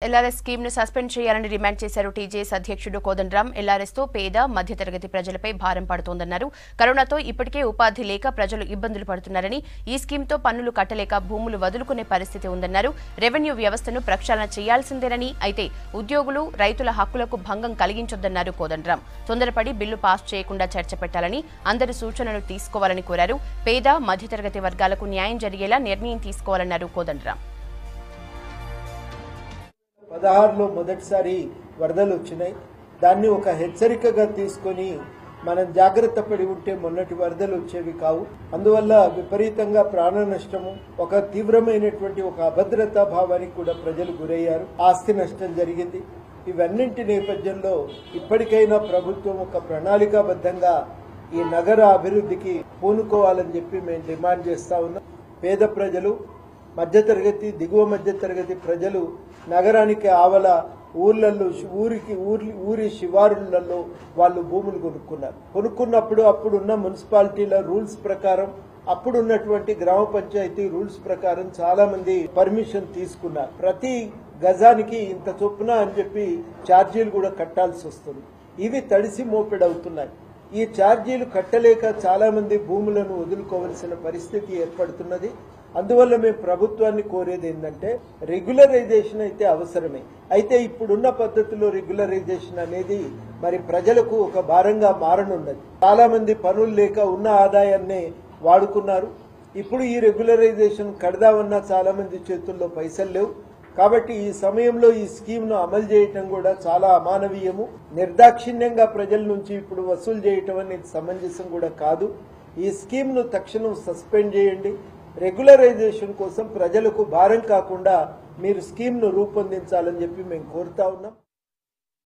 LRS scheme ను suspend చేయాలని demand చేశారు టీజేఎస్ అధ్యక్షుడు కోదండరాం ఎల్ఆర్ఎస్ తో పేద మధ్యతరగతి ప్రజలపై భారం పడుతోందన్నారు కరోనాతో ఇప్పటికే ఉపాధి లేక ప్రజలు ఇబ్బందులు పడుతున్నారని ఈ స్కీమ్ తో పన్నులు కట్టలేక భూములు వదులుకునే పరిస్థితి ఉందన్నారు రెవెన్యూ వ్యవస్థను ప్రక్షాళన చేయాల్సిందేనని అయితే ఉద్యోగులు రైతుల హక్కులకు భంగం కలిగించొద్దన్నారు కోదండరాం తొందరపడి బిల్లు పాస్ చేయకుండా చర్చ పెట్టాలని అందరి సూచనలు తీసుకోవాలని కోరారు పేద మధ్యతరగతి వర్గాలకు న్యాయం జరిగేలా నిర్ణయం తీసుకోవాలన్నారు కోదండరాం పదహారులో మొదటిసారి వరదలు వచ్చినాయి దాన్ని ఒక హెచ్చరికగా తీసుకొని మనం జాగ్రత్త పడి ఉంటే మొన్నటి వరదలు వచ్చేవి కావు అందువల్ల విపరీతంగా ప్రాణ నష్టము ఒక తీవ్రమైనటువంటి ఒక అభద్రతా భావానికి కూడా ప్రజలు గురయ్యారు ఆస్తి నష్టం జరిగింది ఇవన్నింటి నేపథ్యంలో ఇప్పటికైనా ప్రభుత్వం ఒక ప్రణాళికాబద్ధంగా ఈ నగర అభివృద్ధికి పూనుకోవాలని చెప్పి మేము డిమాండ్ చేస్తా ఉన్నాం పేద ప్రజలు మధ్యతరగతి దిగువ మధ్యతరగతి ప్రజలు నగరానికి ఆవల ఊర్లలో ఊరికి ఊరి ఊరి శివారులలో వాళ్ళు భూములు కొనుక్కున్నారు కొనుక్కున్నప్పుడు అప్పుడున్న మున్సిపాలిటీల రూల్స్ ప్రకారం అప్పుడున్నటువంటి గ్రామ పంచాయతీ రూల్స్ ప్రకారం చాలా మంది పర్మిషన్ తీసుకున్నారు ప్రతి గజానికి ఇంత చొప్పున అని చెప్పి ఛార్జీలు కూడా కట్టాల్సి వస్తుంది ఇవి తడిసి మోపెడవుతున్నాయి ఈ ఛార్జీలు కట్టలేక చాలా మంది భూములను వదులుకోవలసిన పరిస్థితి ఏర్పడుతున్నది అందువల్ల మేము ప్రభుత్వాన్ని కోరేది ఏంటంటే రెగ్యులరైజేషన్ అయితే అవసరమే అయితే ఇప్పుడున్న పద్ధతిలో రెగ్యులరైజేషన్ అనేది మరి ప్రజలకు ఒక భారంగా మారనున్నది చాలా మంది పనులు లేక ఉన్న ఆదాయాన్నే వాడుకున్నారు ఇప్పుడు ఈ రెగ్యులరైజేషన్ కడదామన్నా చాలా మంది చేతుల్లో పైసలు లేవు కాబట్టి ఈ సమయంలో ఈ స్కీమ్ ను అమలు చేయటం కూడా చాలా అమానవీయము నిర్దాక్షిణ్యంగా ప్రజల నుంచి ఇప్పుడు వసూలు చేయటం అనేది సమంజసం కూడా కాదు ఈ స్కీమ్ ను తక్షణం సస్పెండ్ చేయండి రెగ్యులరైజేషన్ కోసం ప్రజలకు భారం కాకుండా మీరు స్కీమ్ ను రూపొందించాలని చెప్పి మేము కోరుతా ఉన్నాం